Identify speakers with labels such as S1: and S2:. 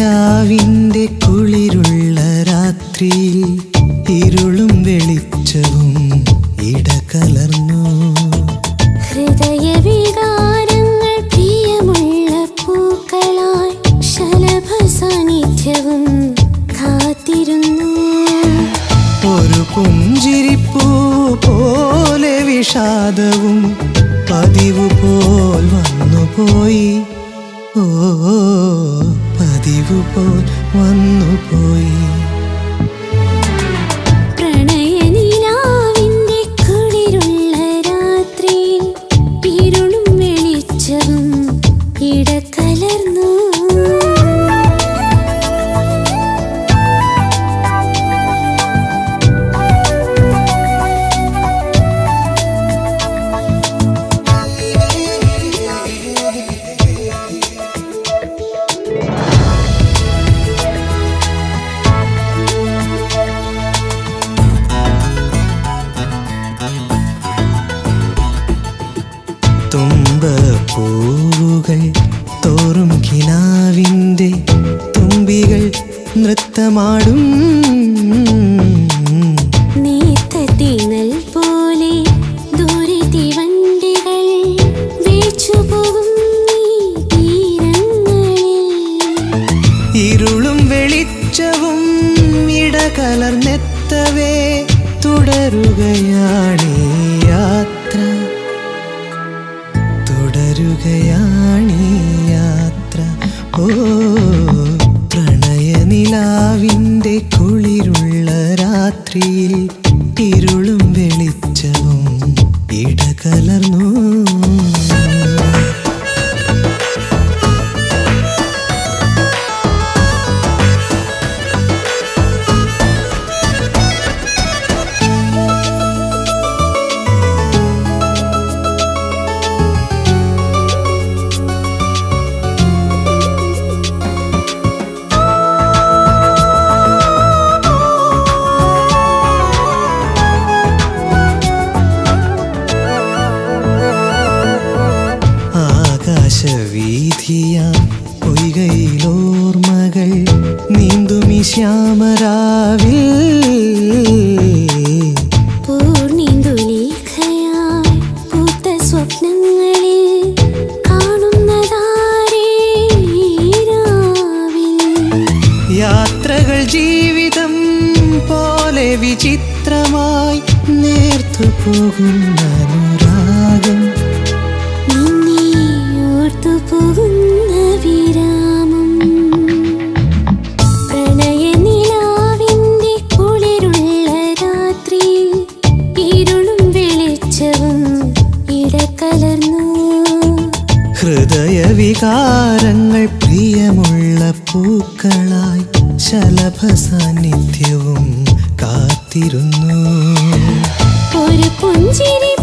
S1: നിലാവിൻ്റെ കുളിരുള്ള രാത്രിയിൽ ഇരുളും വെളിച്ചവും ഇടകലർന്നു
S2: ഹൃദയവികാരങ്ങൾ പ്രിയമുള്ള പൂക്കളായി ശലഭ സാന്നിധ്യവും കാത്തിരുന്നു
S1: ഒരു പുഞ്ചിരിപ്പൂ പോലെ വിഷാദവും പതിവ് പോൽ വന്നുപോയി ഓ പതിവ് പോൽ വന്നുപോയി
S2: പ്രണയനിലാവിന്റെ കുളിരുള്ള രാത്രിയിൽ ഇരുളും വെളിച്ചവും ഇടകലർന്നു
S1: തുമ്പപ്പൂവുകൾ തോറും കിനാവിൻ്റെ തുമ്പികൾ നൃത്തമാടും
S2: നീത്തത്തിനൽ പോലെ ദൂരെ തീവണ്ടികൾ വീഴ്ചുപോകും ഈ തീരങ്ങളിൽ
S1: ഇരുളും വെളിച്ചവും ഇടകലർന്നെത്തവേ തുടരുകയാണീ യാത്ര തുടരുകയാണീ യാത്ര ഓ പ്രണയനിലാവിൻ്റെ കുളിരുള്ള രാത്രിയിൽ ഇരുളും വെളിച്ചവും ഇടകലർന്നു ആകാശവീഥിയാം പൊയ്കയിലോർമകൾ നീന്തുമി ശ്യാമരാവിൽ
S2: പൂർണിന്ദുലേഖയായി പൂത്ത സ്വപ്നങ്ങളിൽ കാണുന്നതാരേ രാവിൽ
S1: യാത്രകൾ ജീവിതം പോലെ വിചിത്രമായി നേർത്തു പോകുന്ന അനുരാഗം
S2: നിന്നെ ഓർത്തു പോകുന്ന വിരാമം പ്രണയനിലാവിന്റെ കുളിരുള്ള രാത്രിയിൽ ഇരുളും വെളിച്ചവും ഇടകലർന്നു
S1: ഹൃദയവികാരങ്ങൾ പ്രിയമുള്ള പൂക്കളായി ശലഭ സാന്നിധ്യവും കാത്തിരുന്നു
S2: ഒരു പുഞ്ചിരി